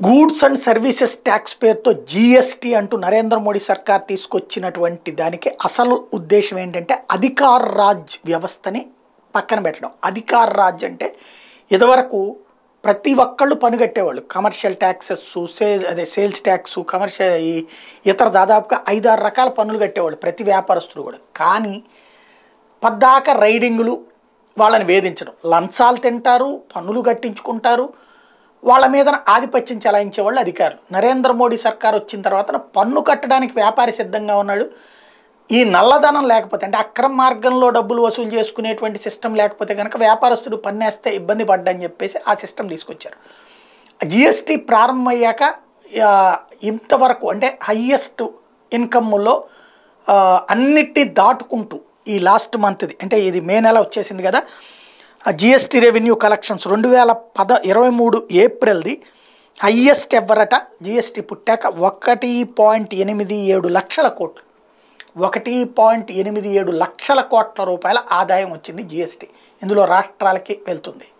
goods and services tax పేరుతో GST అంటూ నరేంద్ర మోడీ సర్కార్ తీసుకొచ్చినటువంటి దానికి అసలు ఉద్దేశం ఏంటంటే అధికార రాజ్ వ్యవస్థని పక్కన పెట్టడం అధికార రాజ్ అంటే ఇదివరకు ప్రతి ఒక్కళ్ళు పన్ను కట్టేవాళ్ళు కమర్షియల్ ట్యాక్సెస్ సే అదే సేల్స్ ట్యాక్స్ కమర్షియల్ ఈ ఇతర దాదాపుగా ఐదారు రకాల పన్నులు కట్టేవాళ్ళు ప్రతి వ్యాపారస్తులు కూడా కానీ పద్దాక రైడింగులు వాళ్ళని వేధించడం లంచాలు తింటారు పన్నులు కట్టించుకుంటారు వాళ్ళ మీద ఆధిపత్యం చెలాయించే వాళ్ళు అధికారులు నరేంద్ర మోడీ సర్కార్ వచ్చిన తర్వాత పన్ను కట్టడానికి వ్యాపారి సిద్ధంగా ఉన్నాడు ఈ నల్లధనం లేకపోతే అంటే అక్రమ మార్గంలో డబ్బులు వసూలు చేసుకునేటువంటి సిస్టమ్ లేకపోతే కనుక వ్యాపారస్తుడు పన్నేస్తే ఇబ్బంది పడ్డని చెప్పేసి ఆ సిస్టమ్ తీసుకొచ్చారు జిఎస్టీ ప్రారంభమయ్యాక ఆ, ఇంతవరకు అంటే హయ్యెస్ట్ ఇన్కమ్లో అన్నిటి దాటుకుంటూ ఈ లాస్ట్ మంత్ది అంటే ఇది మే నెల వచ్చేసింది కదా జిఎస్టీ రెవెన్యూ కలెక్షన్స్ రెండు వేల పద ఇరవై మూడు ఏప్రిల్ది హయ్యెస్ట్ ఎవరట జిఎస్టీ పుట్టాక ఒకటి పాయింట్ ఎనిమిది ఏడు లక్షల కోట్లు ఒకటి పాయింట్ ఎనిమిది ఏడు లక్షల కోట్ల రూపాయల ఆదాయం వచ్చింది జిఎస్టీ ఇందులో రాష్ట్రాలకి వెళ్తుంది